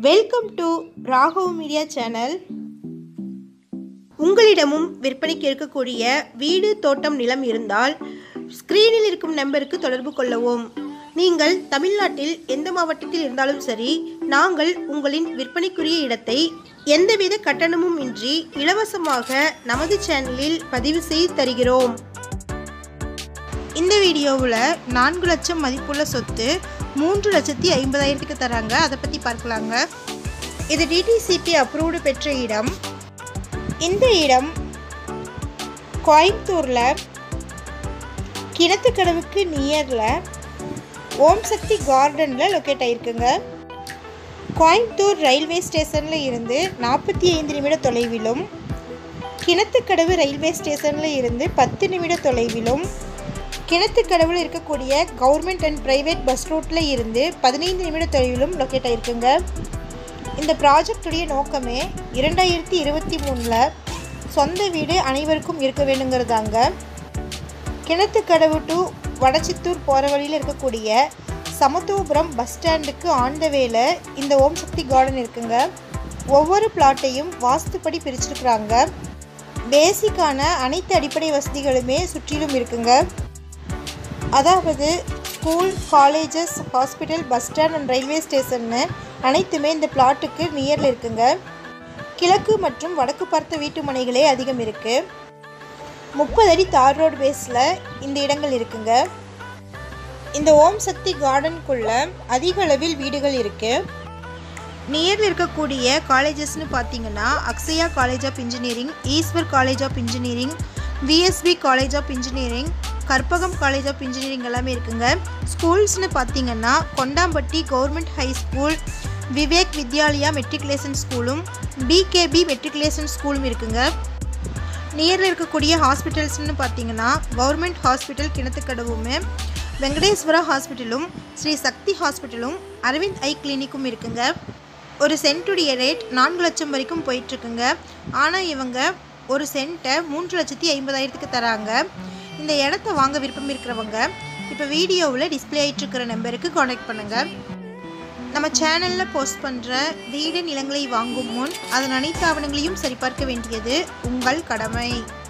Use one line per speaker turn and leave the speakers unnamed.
welcome to Raghav media channel உங்களிடமும் விற்பனைக்கு இருக்கக்கூடிய வீடு தோட்டம் நிலம் இருந்தால் ஸ்க்ரீனில் இருக்கும் நம்பருக்கு தொடர்பு கொள்ளவும் நீங்கள் தமிழ்நாட்டில் எந்த மாவட்டத்தில் இருந்தாலும் சரி நாங்கள் உங்களின் விற்பனைக்குரிய இடத்தை எந்தவித கட்டணமும் இன்றி இலவசமாக நமது சேனலில் பதிவு செய்து தருகிறோம் இந்த வீடியோவில் நான்கு லட்சம் மதிப்புள்ள சொத்து மூன்று லட்சத்தி ஐம்பதாயிரத்துக்கு தராங்க அதை பற்றி பார்க்கலாங்க இது டிடிசிபி அப்ரூவ்டு பெற்ற இடம் இந்த இடம் கோயம்புத்தூரில் கிணத்துக்கடவுக்கு நியரில் ஓம் சக்தி கார்டனில் லொக்கேட் ஆகிருக்குங்க கோயம்புத்தூர் ரயில்வே ஸ்டேஷனில் இருந்து நாற்பத்தி ஐந்து நிமிட தொலைவிலும் கிணத்துக்கடவு ரயில்வே ஸ்டேஷனில் இருந்து பத்து நிமிட தொலைவிலும் கிணத்துக்கடவுல இருக்கக்கூடிய கவர்மெண்ட் அண்ட் பிரைவேட் பஸ் ரூட்டில் இருந்து பதினைந்து நிமிட தொலைவிலும் லொக்கேட் ஆகிருக்குங்க இந்த ப்ராஜெக்டுடைய நோக்கமே இரண்டாயிரத்தி இருபத்தி மூணில் சொந்த வீடு அனைவருக்கும் இருக்க வேணுங்கிறதாங்க கிணத்துக்கடவு டு வடச்சித்தூர் போகிற வழியில் இருக்கக்கூடிய சமத்துவபுரம் பஸ் ஸ்டாண்டுக்கு ஆன் த வேல இந்த ஓம் சக்தி கார்டன் இருக்குங்க ஒவ்வொரு பிளாட்டையும் வாஸ்துப்படி பிரிச்சிருக்கிறாங்க பேசிக்கான அனைத்து அடிப்படை வசதிகளுமே சுற்றிலும் இருக்குங்க அதாவது school colleges hospital bus stand and railway ஸ்டேஷன்னு அனைத்துமே இந்த பிளாட்டுக்கு நியரில் இருக்குங்க கிழக்கு மற்றும் வடக்கு பார்த்த வீட்டு மனைகளே அதிகம் இருக்குது முப்பது அடி தார் ரோடு பேஸில் இந்த இடங்கள் இருக்குங்க இந்த ஓம் சக்தி கார்டனுக்குள்ள அதிக அளவில் வீடுகள் இருக்குது நியரில் இருக்கக்கூடிய காலேஜஸ்னு பார்த்தீங்கன்னா Akshaya college of engineering Eswar college of engineering VSB college of engineering Karpagam college of engineering எல்லாமே இருக்குங்க ஸ்கூல்ஸ்னு பார்த்தீங்கன்னா Kondampatti government high school Vivek Vidyalaya matriculation ஸ்கூலும் பிகேபி மெட்ரிகுலேஷன் ஸ்கூலும் இருக்குங்க நியரில் இருக்கக்கூடிய ஹாஸ்பிட்டல்ஸ்னு பார்த்தீங்கன்னா கவர்மெண்ட் ஹாஸ்பிட்டல் கிணத்துக்கடவுமே வெங்கடேஸ்வரா ஹாஸ்பிட்டலும் ஸ்ரீ சக்தி ஹாஸ்பிட்டலும் அரவிந்த் ஐ கிளினிக்கும் இருக்குங்க ஒரு சென்ட்டுடைய ரேட் நான்கு லட்சம் வரைக்கும் போயிட்டுருக்குங்க ஆனால் இவங்க ஒரு சென்ட்டை மூன்று லட்சத்தி ஐம்பதாயிரத்துக்கு தராங்க இந்த இடத்த வாங்க விருப்பம் இருக்கிறவங்க இப்போ வீடியோவில் டிஸ்பிளே ஆகிட்டுருக்கிற நம்பருக்கு காண்டாக்ட் பண்ணுங்கள் நம்ம சேனலில் போஸ்ட் பண்ணுற வீடு நிலங்களை வாங்கும் முன் அதன் அனைத்து ஆவணங்களையும் சரிபார்க்க வேண்டியது உங்கள் கடமை